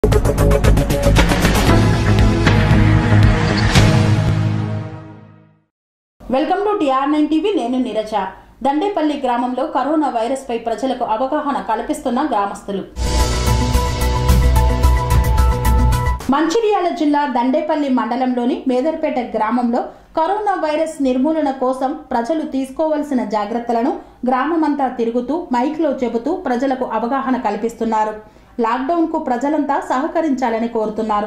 Welcome to TR nine TV నేను నీరజ దండేపల్లి గ్రామంలో corona virus పై ప్రజలకు అవగాహన కల్పిస్తున్న గ్రామస్తులు మంచిర్యాల జిల్లా దండేపల్లి మండలంలోని మేదర్పేట గ్రామంలో కరోనా వైరస్ నిర్మూలన కోసం ప్రజలు తీసుకోవలసిన జాగ్రత్తలను గ్రామమంతా తిరుగుతూ మైక్లో చెబుతూ ప్రజలకు అవగాహన కల్పిస్తున్నారు లాక్డౌన్ కు ప్రజలంతా సహకరించాలని కోరుతున్నారు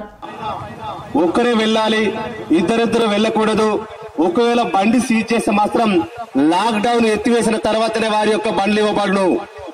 ఒక్కరే వెళ్ళాలి ఇద్దరిద్దరు వెళ్ళకూడదు ఒకవేళ బండి సీజ్ చేస్తే మాత్రం లాక్ డౌన్ ఎత్తివేసిన తర్వాతనే వారి యొక్క బండ్లు ఇవ్వబడును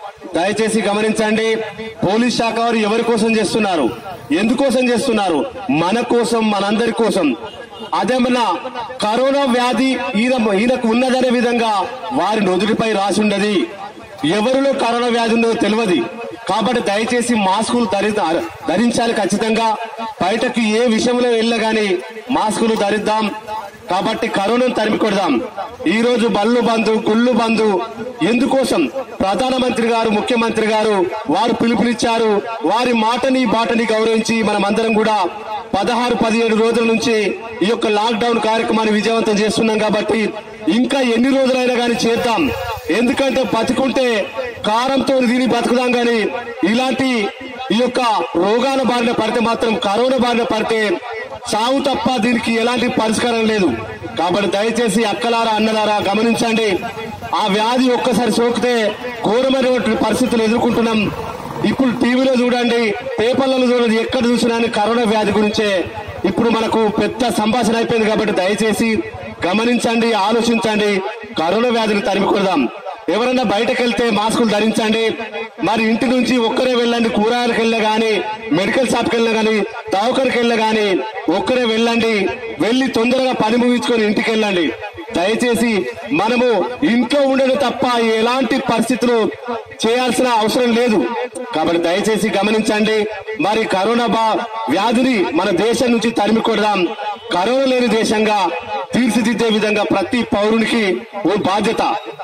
దయచేసి గమనించండి పోలీస్ శాఖ వారు ఎవరి కోసం చేస్తున్నారు ఎందుకోసం చేస్తున్నారు మన కోసం మనందరి కోసం అదేమన్నా కరోనా వ్యాధి ఈయన ఈయనకు ఉన్నదనే విధంగా వారి నొదుటిపై రాసి ఉండదు ఎవరిలో కరోనా వ్యాధి ఉందో తెలియదు కాబట్టి దయచేసి మాస్కులు ధరి ధరించాలి ఖచ్చితంగా బయటకు ఏ విషయంలో వెళ్ళగాని మాస్కులు ధరిద్దాం కాబట్టి కరోనాను తరిమి కొడదాం ఈ రోజు బళ్ళు బంధు గుళ్ళు బంధు ఎందుకోసం ప్రధానమంత్రి గారు ముఖ్యమంత్రి గారు వారు పిలుపునిచ్చారు వారి మాటని బాటని గౌరవించి మనమందరం కూడా పదహారు పదిహేడు రోజుల నుంచి ఈ యొక్క లాక్ డౌన్ కార్యక్రమాన్ని విజయవంతం చేస్తున్నాం కాబట్టి ఇంకా ఎన్ని రోజులైనా కానీ చేద్దాం ఎందుకంటే బతుకుంటే కారంతో దీని బతుకుదాం గాని ఇలాంటి ఈ యొక్క రోగాల బారిన పడితే మాత్రం కరోనా బారిన పడితే సాగు తప్ప దీనికి ఎలాంటి పరిష్కారం లేదు కాబట్టి దయచేసి అక్కలారా అన్నలారా గమనించండి ఆ వ్యాధి ఒక్కసారి సోకితే ఘోరమైనటువంటి పరిస్థితులు ఎదుర్కొంటున్నాం ఇప్పుడు టీవీలో చూడండి పేపర్లలో చూడండి ఎక్కడ చూసినా కరోనా వ్యాధి గురించే ఇప్పుడు మనకు పెద్ద సంభాషణ అయిపోయింది కాబట్టి దయచేసి గమనించండి ఆలోచించండి కరోనా వ్యాధిని తరిమి కొడదాం ఎవరైనా బయటకు వెళ్తే మాస్కులు ధరించండి మరి ఇంటి నుంచి ఒక్కరే వెళ్ళండి కూరగాయలకు వెళ్ళా గానీ మెడికల్ షాప్కి వెళ్ళినా గానీ దవాఖానకి వెళ్ళా గానీ ఒక్కరే వెళ్ళండి వెళ్ళి తొందరగా పని ముగించుకొని ఇంటికి వెళ్ళండి దయచేసి మనము ఇంట్లో ఉండడం తప్ప ఎలాంటి పరిస్థితులు చేయాల్సిన అవసరం లేదు కాబట్టి దయచేసి గమనించండి మరి కరోనా బా వ్యాధిని మన దేశం నుంచి తరిమి కొడదాం కరోనా లేని దేశంగా తీర్చిదిద్దే విధంగా ప్రతి పౌరునికి ఓ బాధ్యత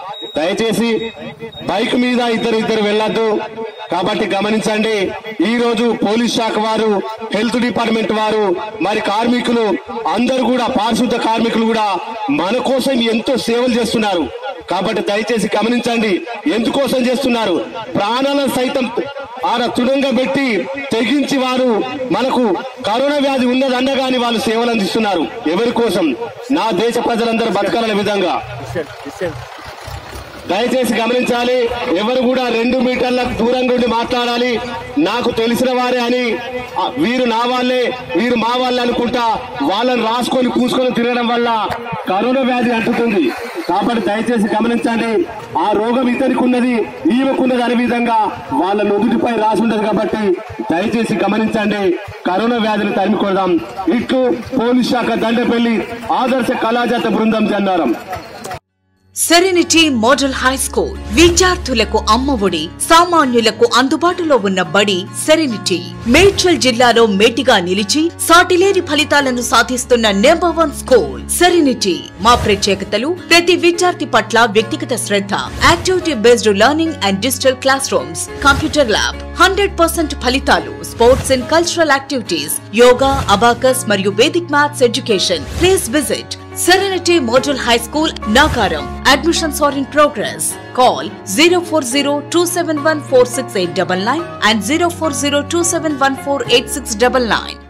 దయచేసి బైక్ మీద ఇద్దరు ఇద్దరు వెళ్ళొద్దు కాబట్టి గమనించండి ఈ రోజు పోలీస్ శాఖ వారు హెల్త్ డిపార్ట్మెంట్ వారు మరి కార్మికులు అందరూ కూడా పారిశుద్ధ కార్మికులు కూడా మన కోసం ఎంతో సేవలు చేస్తున్నారు కాబట్టి దయచేసి గమనించండి ఎందుకోసం చేస్తున్నారు ప్రాణాలను సైతం ఆడ తుడంగా పెట్టి తెగించి వారు మనకు కరోనా వ్యాధి ఉన్నదన్నగాని వాళ్ళు సేవలు అందిస్తున్నారు ఎవరి కోసం నా దేశ ప్రజలందరూ బతకాలనే విధంగా దయచేసి గమనించాలి ఎవరు కూడా రెండు మీటర్ల దూరంగా ఉండి మాట్లాడాలి నాకు తెలిసిన వారే అని ఆ, వీరు నా వాళ్ళే వీరు మా వాళ్ళే అనుకుంటా వాళ్ళని రాసుకొని పూసుకొని తిరగడం వల్ల కరోనా వ్యాధి అంటుతుంది కాబట్టి దయచేసి గమనించండి ఆ రోగం ఇతనికి ఉన్నది ఈమెకున్నది అనే విధంగా వాళ్ళ నుదుటిపై రాసి ఉండదు కాబట్టి దయచేసి గమనించండి కరోనా వ్యాధిని తరిమి కొడదాం ఇట్లు పోలీస్ శాఖ దండపల్లి ఆదర్శ కళాజాత బృందం Jannaram Serenity Model High School విద్యార్థులకు అమ్మఒడి సామాన్యులకు అందుబాటులో ఉన్న బడి సెరెనిటీ మేడ్చల్ జిల్లాలో మేటిగా నిలిచి సాటిలేని ఫలితాలను సాధిస్తున్న నెంబర్ వన్ స్కూల్ సెరెనిటీ మా ప్రత్యేకతలు ప్రతి విద్యార్థి పట్ల వ్యక్తిగత శ్రద్ధ activity based learning and digital classrooms computer lab hundred percent ఫలితాలు sports and cultural activities yoga abacus మరియు Vedic maths education please visit Serenity Model High School, Nagaram. Admissions are in progress. Call 040 and 040